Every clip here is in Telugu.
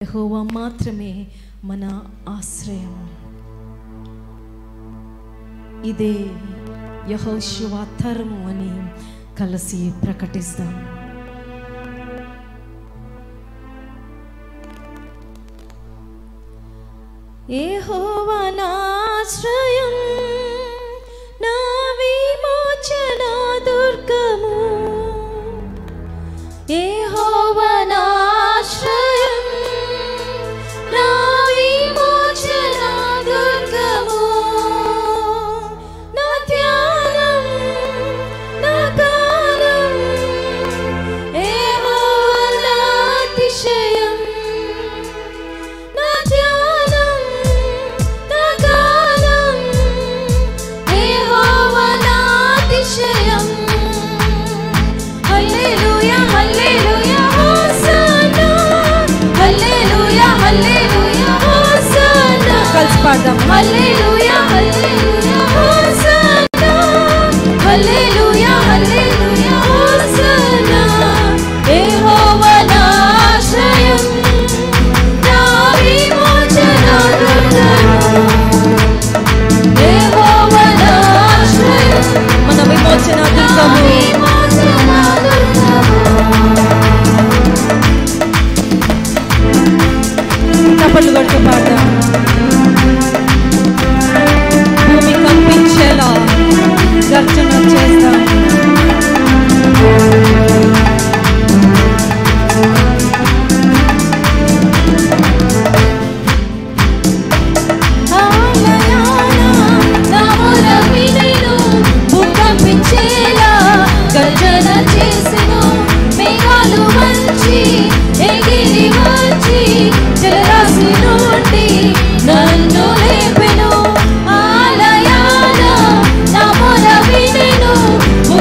యెహోవా మాత్రమే మన ఆశ్రయం ఇదే యహోశివ తరము అని కలిసి ప్రకటిస్తాం యెహోవా నా ఆశ్రయం నా విమోచన దుర్గము యెహోవా నా ఆశ్రయం నా విమోచన దుర్గము నా ధ్యానం నా గానం యెహోవా నా అతిశయం నా ధ్యానం నా గానం యెహోవా నా అతిశయం హల్లెలూయా hallelujah hosanna hallelujah hallelujah hosanna కలిసి పాడదాం హల్లెలూయా hallelujah hosanna hallelujah hallelujah hosanna యెహోవా నా ఆశ్రయం నా విమోచన దుర్గము యెహోవా నా ఆశ్రయం మన విమోచన దుర్గము చప్పట్లు కొడుతూ పాడదాం భూమి కంపించేలా గర్జన చేస్తాం గర్జన చేసెను మేఘాలు వంచి ఎగిరి వచ్చి జలరాశి నుండి నన్ను లేపెను ఆలయాన నా మొర వినెను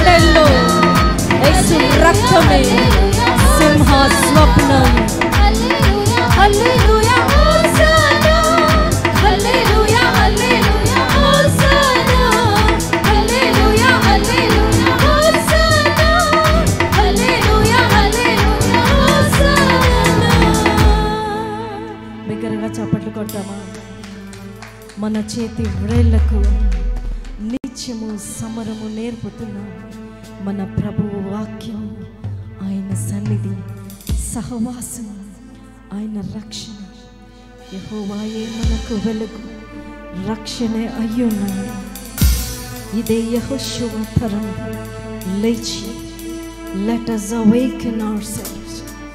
గుండెల్లో యేసు రక్తమే సింహ స్వప్నం hallelujah hosanna hallelujah hallelujah hosanna hallelujah hallelujah hosanna hallelujah hallelujah hosanna బిగ్గరగా చప్పట్లు కొడతామా మన చేతి వ్రేళ్లకు నిత్యము సమరము నేర్పుతున్న మన ప్రభువు వాక్యం ఆయన సన్నిధి సహవాసం ఆయన రక్షణ యెహోవాయే మనకు వెలుగు రక్షణే అయ్యున్నాడు ఇదే యహోశువ తరం లేచి let us awaken ourselves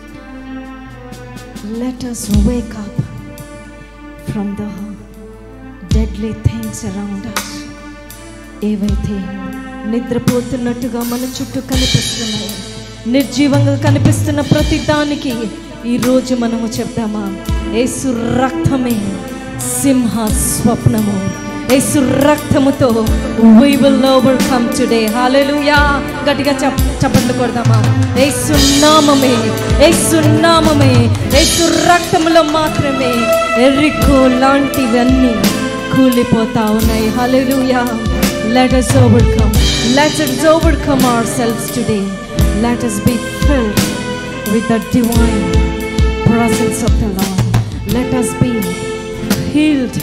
let us wake up from the deadly things around us ఏవైతే నిద్రపోతున్నట్టుగా మన చుట్టూ కనిపిస్తున్నాయో నిర్జీవంగా కనిపిస్తున్న ప్రతి దానికి ఈరోజు మనము చెప్తామా యేసు రక్తమే సింహ స్వప్నము యేసు రక్తముతో we will overcome today హల్లెలూయా గట్టిగా చప్ చప్పట్లు కొడదామా యేసు నామమే యేసు నామమే యేసు రక్తములో మాత్రమే ఎర్రికో లాంటివన్నీ కూలిపోతా ఉన్నాయి హల్లెలూయా let us overcome let us overcome ourselves today let us be filled with the divine presence of the lord let us be healed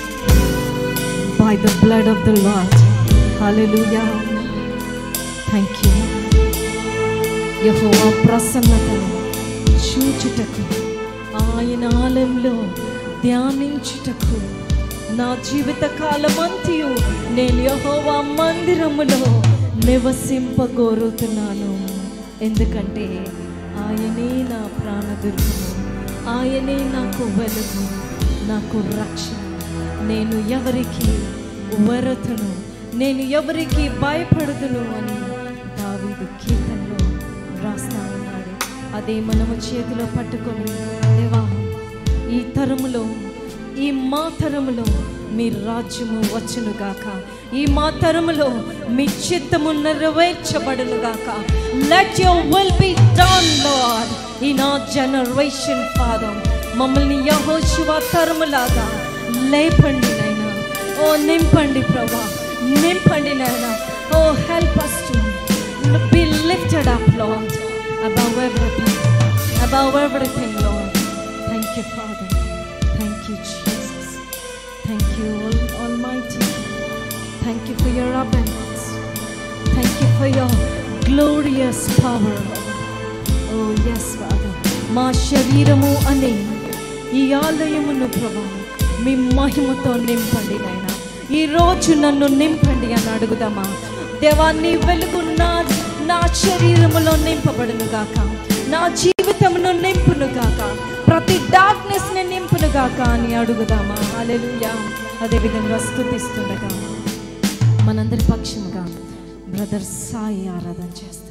by the blood of the lord hallelujah thank you యెహోవా ప్రసన్నతను చూచుటకు ఆయన ఆలయంలో ధ్యానించుటకు నా జీవిత కాలమంతియు నేను యెహోవా మందిరములో నివసింపగోరుతున్నాను ఎందుకంటే ఆయనే నా ప్రాణదుర్గము ఆయనే నాకు వెలుగు నాకు రక్షణ నేను ఎవరికి వరతును నేను ఎవరికి భయపడదును అని దావీదు కీర్తనలో రాస్తా ఉన్నాడు అదే మనము చేతిలో పట్టుకొని దేవా ఈ తరములో ఈ మా తరములో మీ రాజ్యము వచ్చును గాక ఈ మా తరములో మీ చిత్తము నెరవేర్చబడును గాక let your will be done lord in our generation father మమ్మల్ని యహోశివ తరములాగా లేపండి నైనా ఓ నింపండి ప్రభా నింపండి నైనా oh help us to be lifted up Lord above everything above everything Lord thank you Father thank you Jesus thank you Al- Almighty thank you for your abundance thank you for your glorious power oh yes father మా శరీరము అనే ఈ ఆలయమును ప్రభా మీ మహిమతో నింపండి నాయన ఈ రోజు నన్ను నింపండి అని అడుగుదామా దేవా నీ వెలుగు నా నా శరీరములో నింపబడును గాక నా జీవితమును నింపును గాక ప్రతి డార్క్నెస్ ని నింపును గాక అని అడుగుదామా అలెలుయా అదేవిధంగా స్థుతిస్తుండగా మనందరి పక్షముగా బ్రదర్ సాయి ఆరాధన చేస్తాం